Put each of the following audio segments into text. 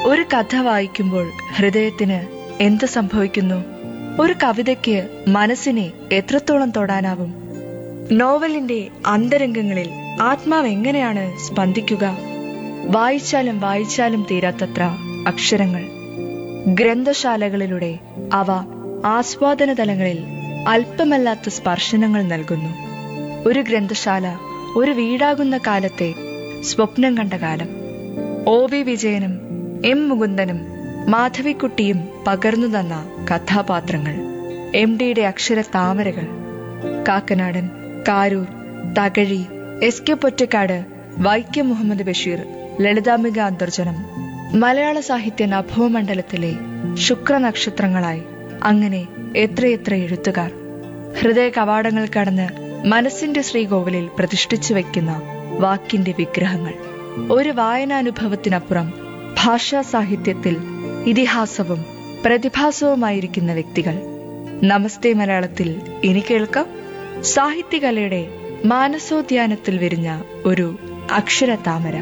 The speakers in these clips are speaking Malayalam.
ഒരു കഥ വായിക്കുമ്പോൾ ഹൃദയത്തിന് എന്ത് സംഭവിക്കുന്നു ഒരു കവിതയ്ക്ക് മനസ്സിനെ എത്രത്തോളം തൊടാനാവും നോവലിന്റെ അന്തരംഗങ്ങളിൽ ആത്മാവ് എങ്ങനെയാണ് സ്പന്ദിക്കുക വായിച്ചാലും വായിച്ചാലും തീരാത്തത്ര അക്ഷരങ്ങൾ ഗ്രന്ഥശാലകളിലൂടെ അവ ആസ്വാദന തലങ്ങളിൽ അല്പമല്ലാത്ത സ്പർശനങ്ങൾ നൽകുന്നു ഒരു ഗ്രന്ഥശാല ഒരു വീടാകുന്ന കാലത്തെ സ്വപ്നം കണ്ട കാലം ഒ വി വിജയനും എം മുകുന്ദനും മാധവിക്കുട്ടിയും പകർന്നു തന്ന കഥാപാത്രങ്ങൾ എം ഡിയുടെ അക്ഷര താമരകൾ കാക്കനാടൻ കാരൂർ തകഴി എസ് കെ പൊറ്റക്കാട് വൈക്കം മുഹമ്മദ് ബഷീർ ലളിതാംബിക അന്തർജനം മലയാള സാഹിത്യ നഭോമണ്ഡലത്തിലെ ശുക്രനക്ഷത്രങ്ങളായി അങ്ങനെ എത്രയെത്ര എഴുത്തുകാർ ഹൃദയ കവാടങ്ങൾ കടന്ന് മനസ്സിന്റെ ശ്രീകോവിലിൽ പ്രതിഷ്ഠിച്ചു വെക്കുന്ന വാക്കിന്റെ വിഗ്രഹങ്ങൾ ഒരു വായനാനുഭവത്തിനപ്പുറം ഭാഷാ സാഹിത്യത്തിൽ ഇതിഹാസവും പ്രതിഭാസവുമായിരിക്കുന്ന വ്യക്തികൾ നമസ്തേ മലയാളത്തിൽ ഇനി കേൾക്കാം സാഹിത്യകലയുടെ മാനസോദ്യാനത്തിൽ വിരിഞ്ഞ ഒരു അക്ഷര താമര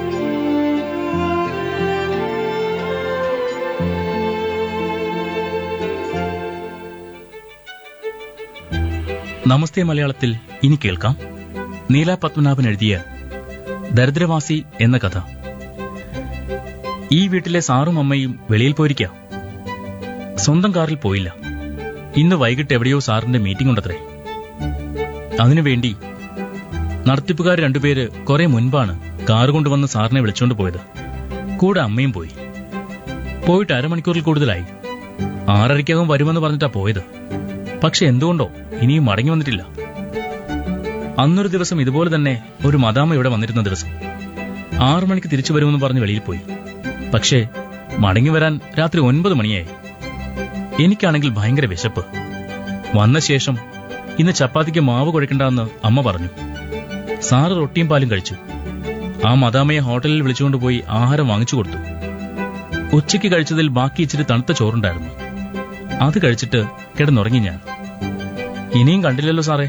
നമസ്തേ മലയാളത്തിൽ ഇനി കേൾക്കാം നീല പത്മനാഭൻ എഴുതിയ ദരിദ്രവാസി എന്ന കഥ ഈ വീട്ടിലെ സാറും അമ്മയും വെളിയിൽ പോയിരിക്കാം സ്വന്തം കാറിൽ പോയില്ല ഇന്ന് വൈകിട്ട് എവിടെയോ സാറിന്റെ മീറ്റിംഗ് ഉണ്ടത്രേ അതിനുവേണ്ടി നടത്തിപ്പുകാർ രണ്ടുപേര് കുറെ മുൻപാണ് കാറ് കൊണ്ടുവന്ന് സാറിനെ വിളിച്ചുകൊണ്ട് പോയത് കൂടെ അമ്മയും പോയി പോയിട്ട് അരമണിക്കൂറിൽ കൂടുതലായി ആറരയ്ക്കകം വരുമെന്ന് പറഞ്ഞിട്ടാ പോയത് പക്ഷെ എന്തുകൊണ്ടോ ഇനിയും മടങ്ങി വന്നിട്ടില്ല അന്നൊരു ദിവസം ഇതുപോലെ തന്നെ ഒരു മദാമ ഇവിടെ വന്നിരുന്ന ദിവസം ആറു മണിക്ക് തിരിച്ചു വരുമെന്ന് പറഞ്ഞ് വെളിയിൽ പോയി പക്ഷേ മടങ്ങി വരാൻ രാത്രി ഒൻപത് മണിയായി എനിക്കാണെങ്കിൽ ഭയങ്കര വിശപ്പ് വന്ന ശേഷം ഇന്ന് ചപ്പാത്തിക്ക് മാവ് കുഴക്കണ്ടെന്ന് അമ്മ പറഞ്ഞു സാറ് റൊട്ടിയും പാലും കഴിച്ചു ആ മദാമയെ ഹോട്ടലിൽ വിളിച്ചുകൊണ്ട് പോയി ആഹാരം വാങ്ങിച്ചു കൊടുത്തു ഉച്ചയ്ക്ക് കഴിച്ചതിൽ ബാക്കി ഇച്ചിരി തണുത്ത ചോറുണ്ടായിരുന്നു അത് കഴിച്ചിട്ട് കിടന്നുറങ്ങി ഞാൻ ഇനിയും കണ്ടില്ലല്ലോ സാറേ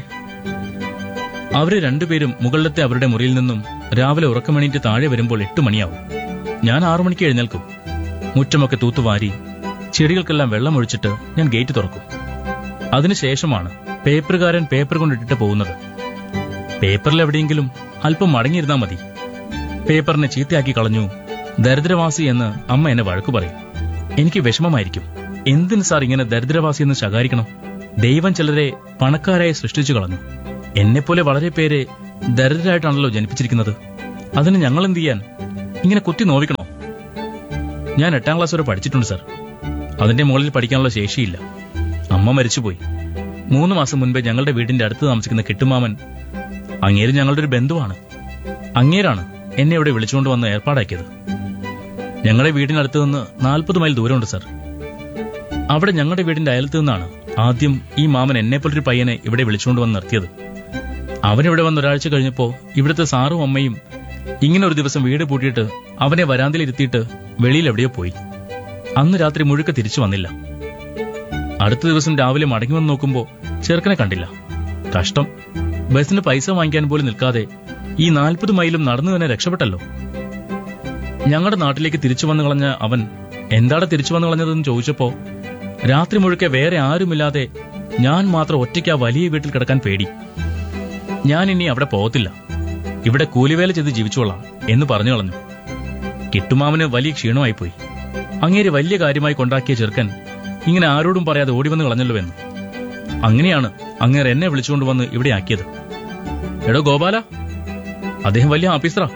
അവര് രണ്ടുപേരും മുകളിലത്തെ അവരുടെ മുറിയിൽ നിന്നും രാവിലെ ഉറക്കമണിയിട്ട് താഴെ വരുമ്പോൾ എട്ട് മണിയാവും ഞാൻ ആറു മണിക്ക് എഴുന്നേൽക്കും മുറ്റമൊക്കെ തൂത്തുവാരി ചെടികൾക്കെല്ലാം വെള്ളമൊഴിച്ചിട്ട് ഞാൻ ഗേറ്റ് തുറക്കും അതിനുശേഷമാണ് പേപ്പറുകാരൻ പേപ്പർ കൊണ്ടിട്ടിട്ട് പോകുന്നത് പേപ്പറിൽ എവിടെയെങ്കിലും അല്പം മടങ്ങിയിരുന്നാ മതി പേപ്പറിനെ ചീത്തയാക്കി കളഞ്ഞു ദരിദ്രവാസി എന്ന് അമ്മ എന്നെ വഴക്കു പറയും എനിക്ക് വിഷമമായിരിക്കും എന്തിന് സാർ ഇങ്ങനെ ദരിദ്രവാസി എന്ന് ശകാരിക്കണം ദൈവം ചിലരെ പണക്കാരായി സൃഷ്ടിച്ചു കളഞ്ഞു എന്നെപ്പോലെ വളരെ പേരെ ദരിദ്രരായിട്ടാണല്ലോ ജനിപ്പിച്ചിരിക്കുന്നത് അതിന് ഞങ്ങൾ എന്ത് ചെയ്യാൻ ഇങ്ങനെ കുത്തി നോവിക്കണോ ഞാൻ എട്ടാം ക്ലാസ് വരെ പഠിച്ചിട്ടുണ്ട് സാർ അതിന്റെ മുകളിൽ പഠിക്കാനുള്ള ശേഷിയില്ല അമ്മ മരിച്ചുപോയി മൂന്ന് മാസം മുൻപേ ഞങ്ങളുടെ വീടിന്റെ അടുത്ത് താമസിക്കുന്ന കെട്ടുമാമൻ അങ്ങേര് ഞങ്ങളുടെ ഒരു ബന്ധുവാണ് അങ്ങേരാണ് എന്നെ ഇവിടെ വിളിച്ചുകൊണ്ട് വന്ന് ഏർപ്പാടാക്കിയത് ഞങ്ങളുടെ വീടിനടുത്ത് നിന്ന് നാൽപ്പത് മൈൽ ദൂരമുണ്ട് സാർ അവിടെ ഞങ്ങളുടെ വീടിന്റെ അയലത്ത് നിന്നാണ് ആദ്യം ഈ മാമൻ എന്നെപ്പോലൊരു പയ്യനെ ഇവിടെ വിളിച്ചുകൊണ്ട് വന്ന് നിർത്തിയത് അവനിവിടെ വന്ന് ഒരാഴ്ച കഴിഞ്ഞപ്പോ ഇവിടുത്തെ സാറും അമ്മയും ഇങ്ങനെ ഒരു ദിവസം വീട് പൂട്ടിയിട്ട് അവനെ വരാന്തയിൽ ഇരുത്തിയിട്ട് വെളിയിൽ എവിടെയോ പോയി അന്ന് രാത്രി മുഴുക്ക തിരിച്ചു വന്നില്ല അടുത്ത ദിവസം രാവിലെ മടങ്ങി വന്ന് നോക്കുമ്പോ ചെറുക്കനെ കണ്ടില്ല കഷ്ടം ബസ്സിന് പൈസ വാങ്ങിക്കാൻ പോലും നിൽക്കാതെ ഈ നാൽപ്പത് മൈലും നടന്നു തന്നെ രക്ഷപ്പെട്ടല്ലോ ഞങ്ങളുടെ നാട്ടിലേക്ക് തിരിച്ചു വന്നു കളഞ്ഞ അവൻ എന്താണ് തിരിച്ചു വന്നു കളഞ്ഞതെന്ന് ചോദിച്ചപ്പോ രാത്രി മുഴുക്കെ വേറെ ആരുമില്ലാതെ ഞാൻ മാത്രം ഒറ്റയ്ക്ക് ആ വലിയ വീട്ടിൽ കിടക്കാൻ പേടി ഞാൻ ഇനി അവിടെ പോകത്തില്ല ഇവിടെ കൂലിവേല ചെയ്ത് ജീവിച്ചോളാം എന്ന് പറഞ്ഞു കളഞ്ഞു കിട്ടുമാമന് വലിയ ക്ഷീണമായിപ്പോയി അങ്ങേര് വലിയ കാര്യമായി കൊണ്ടാക്കിയ ചെറുക്കൻ ഇങ്ങനെ ആരോടും പറയാതെ ഓടി വന്ന് കളഞ്ഞല്ലോ എന്ന് അങ്ങനെയാണ് അങ്ങേർ എന്നെ വിളിച്ചുകൊണ്ട് വന്ന് ഇവിടെ ആക്കിയത് എടോ ഗോപാല അദ്ദേഹം വലിയ ഓഫീസറാ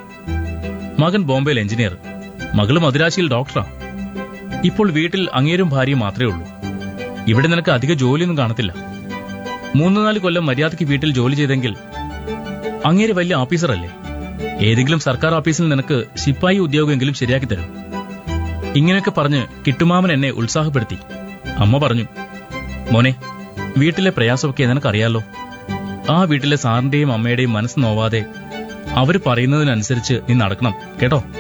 മകൻ ബോംബെയിൽ എഞ്ചിനീയർ മകള് മദുരാശിയിൽ ഡോക്ടറാ ഇപ്പോൾ വീട്ടിൽ അങ്ങേരും ഭാര്യയും മാത്രമേ ഉള്ളൂ ഇവിടെ നിനക്ക് അധിക ജോലിയൊന്നും കാണത്തില്ല മൂന്ന് നാല് കൊല്ലം മര്യാദയ്ക്ക് വീട്ടിൽ ജോലി ചെയ്തെങ്കിൽ അങ്ങേര് വലിയ ഓഫീസറല്ലേ ഏതെങ്കിലും സർക്കാർ ഓഫീസിൽ നിനക്ക് ശിപ്പായി ഉദ്യോഗമെങ്കിലും ശരിയാക്കി തരും ഇങ്ങനെയൊക്കെ പറഞ്ഞ് കിട്ടുമാമൻ എന്നെ ഉത്സാഹപ്പെടുത്തി അമ്മ പറഞ്ഞു മോനെ വീട്ടിലെ പ്രയാസമൊക്കെ നിനക്കറിയാലോ ആ വീട്ടിലെ സാറിന്റെയും അമ്മയുടെയും മനസ്സ് നോവാതെ അവര് പറയുന്നതിനനുസരിച്ച് നീ നടക്കണം കേട്ടോ